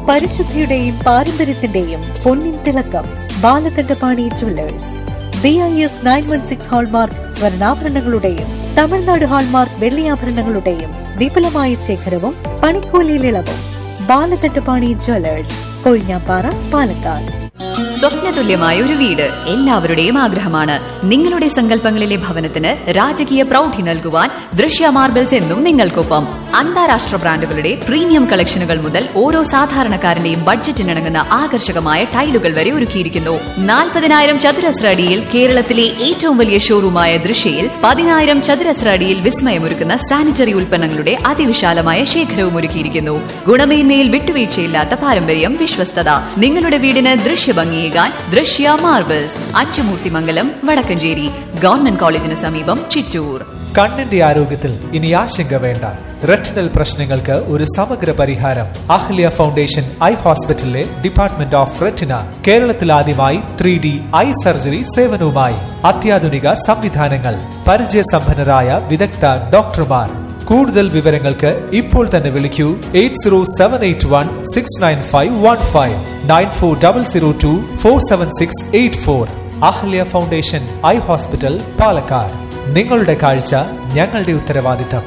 പരിശുദ്ധിയുടെയും പാരമ്പര്യത്തിന്റെയും പൊന്നിൻ തിളക്കം Balakandapani jewellers B I S nine one six hallmark സ്വർണ്ണാഭരണങ്ങളുടെയും തമിഴ്നാട് ഹാൾമാർക്ക് വെള്ളിയാഭരണങ്ങളുടെയും വിപുലമായ ശേഖരവും പണിക്കൂലിയിൽ ഇളവും ബാലകണ്ഠപാണി ജ്വല്ലേഴ്സ് കൊഴിഞ്ഞാപ്പാറ പാലക്കാട് സ്വപ്നതുല്യമായ ഒരു വീട് എല്ലാവരുടെയും ആഗ്രഹമാണ് നിങ്ങളുടെ സങ്കല്പങ്ങളിലെ ഭവനത്തിന് രാജകീയ പ്രൗഢി നൽകുവാൻ ദൃശ്യ മാർബിൾസ് എന്നും നിങ്ങൾക്കൊപ്പം അന്താരാഷ്ട്ര ബ്രാൻഡുകളുടെ പ്രീമിയം കളക്ഷനുകൾ മുതൽ ഓരോ സാധാരണക്കാരന്റെയും ബഡ്ജറ്റിനിണങ്ങുന്ന ആകർഷകമായ ടൈലുകൾ വരെ ഒരുക്കിയിരിക്കുന്നു നാൽപ്പതിനായിരം ചതുരശ്ര അടിയിൽ കേരളത്തിലെ ഏറ്റവും വലിയ ഷോറൂമായ ദൃശ്യയിൽ പതിനായിരം ചതുരശ്ര അടിയിൽ വിസ്മയമൊരുക്കുന്ന സാനിറ്ററി ഉൽപ്പന്നങ്ങളുടെ അതിവിശാലമായ ശേഖരവും ഒരുക്കിയിരിക്കുന്നു ഗുണമേന്മയിൽ വിട്ടുവീഴ്ചയില്ലാത്ത പാരമ്പര്യം വിശ്വസ്തത നിങ്ങളുടെ വീടിന് ദൃശ്യഭംഗിയേകാൻ ദൃശ്യ മാർബിൾസ് അച്ചുമൂർത്തിമംഗലം വടക്കഞ്ചേരി ഗവൺമെന്റ് കോളേജിന് സമീപം ചിറ്റൂർ കണ്ണിന്റെ ആരോഗ്യത്തിൽ ഇനി ആശങ്ക വേണ്ട റെറ്റിനൽ പ്രശ്നങ്ങൾക്ക് ഒരു സമഗ്ര പരിഹാരം അഹ്ലിയ ഫൗണ്ടേഷൻ ഐ ഹോസ്പിറ്റലിലെ ഡിപ്പാർട്ട്മെന്റ് ഓഫ് റെറ്റിന കേരളത്തിൽ ആദ്യമായി ത്രീ ഡി ഐ സർജറി സേവനവുമായി അത്യാധുനിക സംവിധാനങ്ങൾ പരിചയസമ്പന്നരായ വിദഗ്ധ ഡോക്ടർമാർ കൂടുതൽ വിവരങ്ങൾക്ക് ഇപ്പോൾ തന്നെ വിളിക്കൂ eight zero seven eight one six nine five one five nine four double zero two four seven six eight four Ahalia foundation eye hospital Palakkad നിങ്ങളുടെ കാഴ്ച ഞങ്ങളുടെ ഉത്തരവാദിത്തം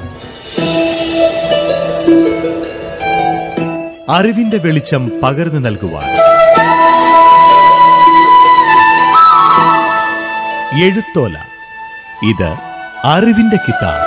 അറിവിന്റെ വെളിച്ചം പകർന്നു നൽകുവാൻ എഴുത്തോല ഇത് അറിവിന്റെ കിതാബ്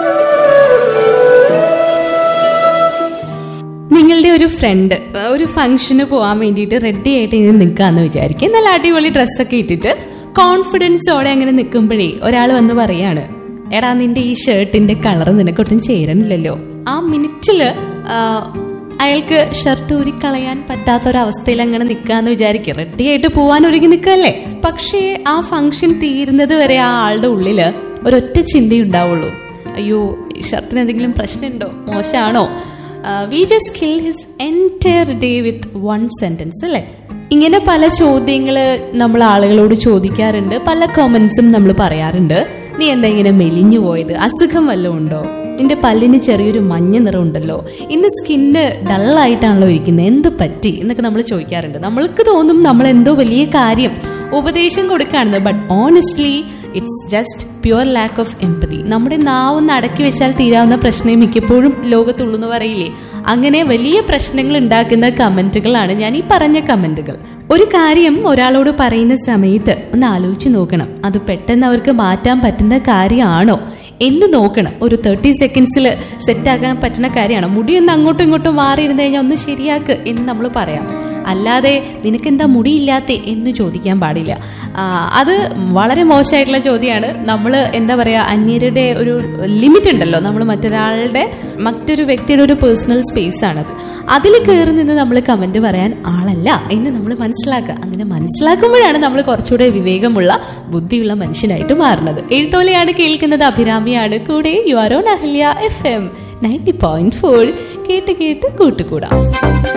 നിങ്ങളുടെ ഒരു ഫ്രണ്ട് ഒരു ഫംഗ്ഷന് പോകാൻ വേണ്ടിയിട്ട് റെഡി ആയിട്ട് ഇങ്ങനെ നിൽക്കാന്ന് വിചാരിക്കും നല്ല അടിപൊളി ഡ്രസ്സൊക്കെ ഇട്ടിട്ട് കോൺഫിഡൻസോടെ അങ്ങനെ നിൽക്കുമ്പോഴേ ഒരാൾ വന്ന് പറയാണ് എടാ നിന്റെ ഈ ഷർട്ടിന്റെ കളർ നിനക്കൊട്ടും ചേരണില്ലല്ലോ ആ മിനിറ്റില് ആ, അയാൾക്ക് ഷർട്ട് ഊരി കളയാൻ പറ്റാത്ത ഒരു അവസ്ഥയിൽ അങ്ങനെ നിൽക്കാന്ന് വിചാരിക്കും റെഡി ആയിട്ട് പോവാൻ ഒരുങ്ങി നിൽക്കല്ലേ പക്ഷേ ആ ഫംഗ്ഷൻ തീരുന്നത് വരെ ആ ആളുടെ ഉള്ളില് ഒരൊറ്റ ചിന്തയുണ്ടാവുള്ളൂ അയ്യോ ഈ ഷർട്ടിന് എന്തെങ്കിലും പ്രശ്നമുണ്ടോ മോശമാണോ we just kill his entire day with one sentence അല്ലേ ഇങ്ങനെ പല ചോദ്യങ്ങൾ നമ്മൾ ആളുകളോട് ചോദിക്കാറുണ്ട് പല കമന്റ്സും നമ്മൾ പറയാറുണ്ട് നീ എന്താ ഇങ്ങനെ മെലിഞ്ഞു പോയത് അസുഖം വല്ലതും ഉണ്ടോ നിന്റെ പല്ലിന് ചെറിയൊരു മഞ്ഞ നിറം ഉണ്ടല്ലോ ഇന്ന് സ്കിന്ന് ഡള്ളായിട്ടാണല്ലോ ഇരിക്കുന്നത് എന്ത് പറ്റി എന്നൊക്കെ നമ്മൾ ചോദിക്കാറുണ്ട് നമ്മൾക്ക് തോന്നും നമ്മൾ എന്തോ വലിയ കാര്യം ഉപദേശം കൊടുക്കുകയാണെന്ന് but honestly it's just pure lack of empathy നമ്മുടെ നാവൊന്ന് അടക്കി വെച്ചാൽ തീരാവുന്ന പ്രശ്നം മിക്കപ്പോഴും ലോകത്തുള്ളൂ എന്ന് പറയില്ലേ അങ്ങനെ വലിയ പ്രശ്നങ്ങൾ ഉണ്ടാക്കുന്ന കമന്റുകളാണ് ഞാൻ ഈ പറഞ്ഞ കമന്റുകൾ ഒരു കാര്യം ഒരാളോട് പറയുന്ന സമയത്ത് ഒന്ന് ആലോചിച്ച് നോക്കണം അത് പെട്ടെന്ന് അവർക്ക് മാറ്റാൻ പറ്റുന്ന കാര്യമാണോ എന്ന് നോക്കണം ഒരു തേർട്ടി സെക്കൻഡ്സിൽ സെറ്റാക്കാൻ പറ്റുന്ന കാര്യമാണ് മുടി ഒന്ന് അങ്ങോട്ടും ഇങ്ങോട്ടും മാറി ഇരുന്ന് കഴിഞ്ഞാൽ ഒന്ന് ശരിയാക്ക് എന്ന് നമ്മൾ പറയാം അല്ലാതെ നിനക്കെന്താ മുടിയില്ലാത്തെ എന്ന് ചോദിക്കാൻ പാടില്ല ആ, അത് വളരെ മോശമായിട്ടുള്ള ചോദ്യമാണ് നമ്മൾ എന്താ പറയുക അന്യരുടെ ഒരു ലിമിറ്റ് ഉണ്ടല്ലോ നമ്മൾ മറ്റൊരാളുടെ മറ്റൊരു വ്യക്തിയുടെ ഒരു പേഴ്സണൽ സ്പേസ് ആണത് അതിൽ കയറി നിന്ന് നമ്മൾ കമന്റ് പറയാൻ ആളല്ല എന്ന് നമ്മൾ മനസ്സിലാക്കുക അങ്ങനെ മനസ്സിലാക്കുമ്പോഴാണ് നമ്മൾ കുറച്ചുകൂടെ വിവേകമുള്ള ബുദ്ധിയുള്ള മനുഷ്യനായിട്ട് മാറുന്നത് എഴുത്തോലെയാണ് കേൾക്കുന്നത് അഭിരാമിയാണ് കൂടെ you are on Ahalia F M ninety point four കേട്ട് കേട്ട് കൂട്ടുകൂടാം